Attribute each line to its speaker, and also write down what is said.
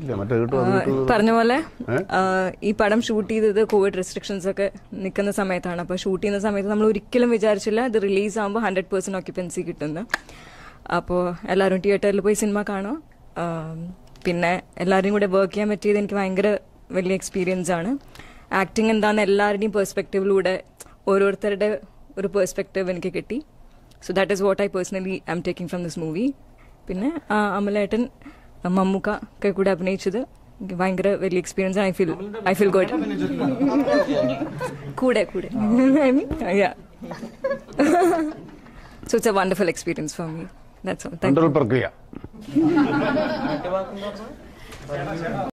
Speaker 1: വിചാരിച്ചില്ല മറ്റേ കേട്ടോ അത് കേട്ടോ
Speaker 2: പറഞ്ഞ പോലെ ആ, ഈ പടം ഷൂട്ട് ചെയ്തത് കോവിഡ് റെസ്ട്രിക്ഷൻസ് ഒക്കെ നിൽക്കുന്ന സമയത്താണ് അപ്പോൾ ഷൂട്ട് ചെയ്യുന്ന സമയത്ത് നമ്മൾ ഒരിക്കലും വിചാരിച്ചില്ല ഇത് റിലീസ് ആകുമ്പോൾ ഹൺഡ്രഡ് പേഴ്സൻറ്റ് ഓക്യുപ്പൻസി കിട്ടുന്നു അപ്പോൾ എല്ലാവരും തിയേറ്ററിൽ പോയി സിനിമ കാണും ആ, പിന്നെ എല്ലാവരും കൂടെ വർക്ക് ചെയ്യാൻ പറ്റിയത് എനിക്ക് ഭയങ്കര വലിയ എക്സ്പീരിയൻസ് ആണ് ആക്ടിങ് എന്താണെന്ന് എല്ലാവരുടെയും പെർസ്പെക്റ്റീവിലൂടെ ഓരോരുത്തരുടെ ഒരു പെർസ്പെക്റ്റീവ് എനിക്ക് കിട്ടി so that is what I personally I am taking from this movie പിന്നെ ആ, അമലേട്ടൻ മമ്മൂക്ക ഒക്കെ കൂടെ അഭിനയിച്ചത് എനിക്ക് ഭയങ്കര വലിയ experience I feel I feel good കൂടെ കൂടെ I mean so it's a wonderful experience for me that's all thank
Speaker 1: control പ്രക്രിയ